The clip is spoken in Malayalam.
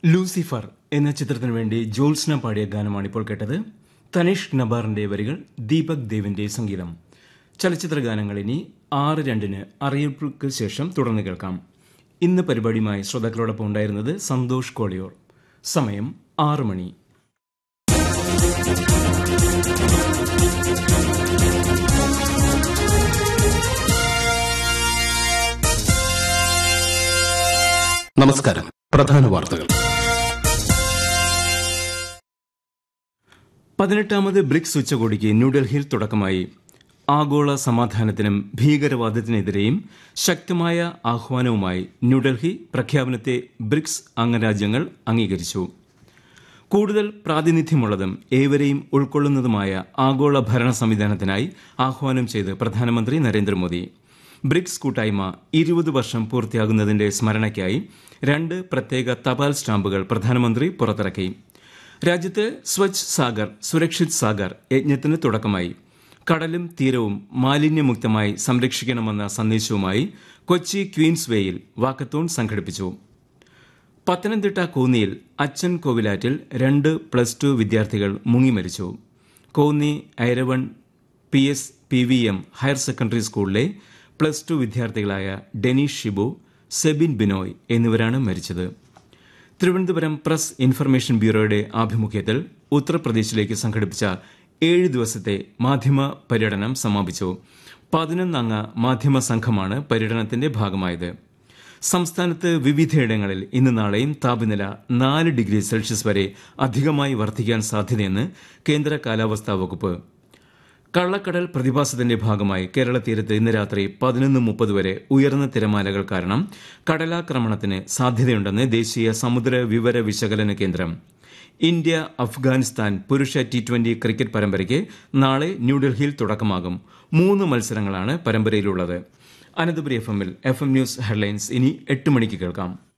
ലൂസിഫർ എന്ന ചിത്രത്തിനു വേണ്ടി ജോത്സ്ന പാടിയ ഗാനമാണ് ഇപ്പോൾ കേട്ടത് തനീഷ് നബാറിന്റെ വരികൾ ദീപക് ദേവിന്റെ സംഗീതം ചലച്ചിത്ര ഗാനങ്ങൾ ഇനി ആറ് രണ്ടിന് അറിയിപ്പുകൾക്ക് ശേഷം തുടർന്ന് കേൾക്കാം ഇന്ന് പരിപാടിയുമായി ശ്രോതാക്കളോടൊപ്പം ഉണ്ടായിരുന്നത് സന്തോഷ് കോളിയോർ സമയം ആറ് മണി നമസ്കാരം പ്രധാന വാർത്തകൾ പതിനെട്ടാമത് ബ്രിക്സ് ഉച്ചകോടിക്ക് ന്യൂഡൽഹിയിൽ തുടക്കമായി ആഗോള സമാധാനത്തിനും ഭീകരവാദത്തിനെതിരെയും ശക്തമായ ആഹ്വാനവുമായി ന്യൂഡൽഹി പ്രഖ്യാപനത്തെ ബ്രിക്സ് അംഗരാജ്യങ്ങൾ അംഗീകരിച്ചു കൂടുതൽ പ്രാതിനിധ്യമുള്ളതും ഏവരെയും ഉൾക്കൊള്ളുന്നതുമായ ആഗോള ഭരണ സംവിധാനത്തിനായി ആഹ്വാനം ചെയ്ത് പ്രധാനമന്ത്രി നരേന്ദ്രമോദി ബ്രിക്സ് കൂട്ടായ്മ ഇരുപത് വർഷം പൂർത്തിയാകുന്നതിന്റെ സ്മരണയ്ക്കായി രണ്ട് പ്രത്യേക തപാൽ സ്റ്റാമ്പുകൾ പ്രധാനമന്ത്രി പുറത്തിറക്കി രാജ്യത്ത് സ്വച്ഛ് സാഗർ സുരക്ഷിത് സാഗർ യജ്ഞത്തിന് തുടക്കമായി കടലും തീരവും മാലിന്യമുക്തമായി സംരക്ഷിക്കണമെന്ന സന്ദേശവുമായി കൊച്ചി ക്വീൻസ് വേയിൽ വാക്കത്തോൺ സംഘടിപ്പിച്ചു പത്തനംതിട്ട കോന്നിയിൽ അച്ഛൻ കോവിലാറ്റിൽ രണ്ട് പ്ലസ് ടു വിദ്യാർത്ഥികൾ മുങ്ങിമരിച്ചു Konni Iravon P S P V M higher secondary സ്കൂളിലെ പ്ലസ് ടു വിദ്യാർത്ഥികളായ ഡെനീഷ് ഷിബു സെബിൻ ബിനോയ് എന്നിവരാണ് മരിച്ചത് തിരുവനന്തപുരം പ്രസ് ഇൻഫർമേഷൻ ബ്യൂറോയുടെ ആഭിമുഖ്യത്തിൽ ഉത്തർപ്രദേശിലേക്ക് സംഘടിപ്പിച്ച ഏഴ് ദിവസത്തെ മാധ്യമ പര്യടനം സമാപിച്ചു പതിനൊന്നംഗ മാധ്യമ സംഘമാണ് പര്യടനത്തിന്റെ ഭാഗമായത് സംസ്ഥാനത്ത് വിവിധയിടങ്ങളിൽ ഇന്ന് നാളെയും താപനില നാല് ഡിഗ്രി സെൽഷ്യസ് വരെ അധികമായി വർദ്ധിക്കാൻ സാധ്യതയെന്ന് കേന്ദ്ര കാലാവസ്ഥാ വകുപ്പ് കള്ളക്കടൽ പ്രതിഭാസത്തിന്റെ ഭാഗമായി കേരള തീരത്ത് ഇന്ന് രാത്രി പതിനൊന്ന് മുപ്പത് വരെ ഉയർന്ന തിരമാലകൾ കാരണം കടലാക്രമണത്തിന് സാധ്യതയുണ്ടെന്ന് ദേശീയ സമുദ്ര വിവര വിശകലന കേന്ദ്രം ഇന്ത്യ അഫ്ഗാനിസ്ഥാൻ പുരുഷ ടി ട്വന്റി ക്രിക്കറ്റ് പരമ്പരയ്ക്ക് നാളെ ന്യൂഡൽഹിയിൽ തുടക്കമാകും മൂന്ന് മത്സരങ്ങളാണ് പരമ്പരയിലുള്ളത് അനന്തപുരി എഫ് എമ്മിൽ എഫ് എം ന്യൂസ് ഹെഡ്ലൈൻസ് ഇനി എട്ട് മണിക്ക് കേൾക്കാം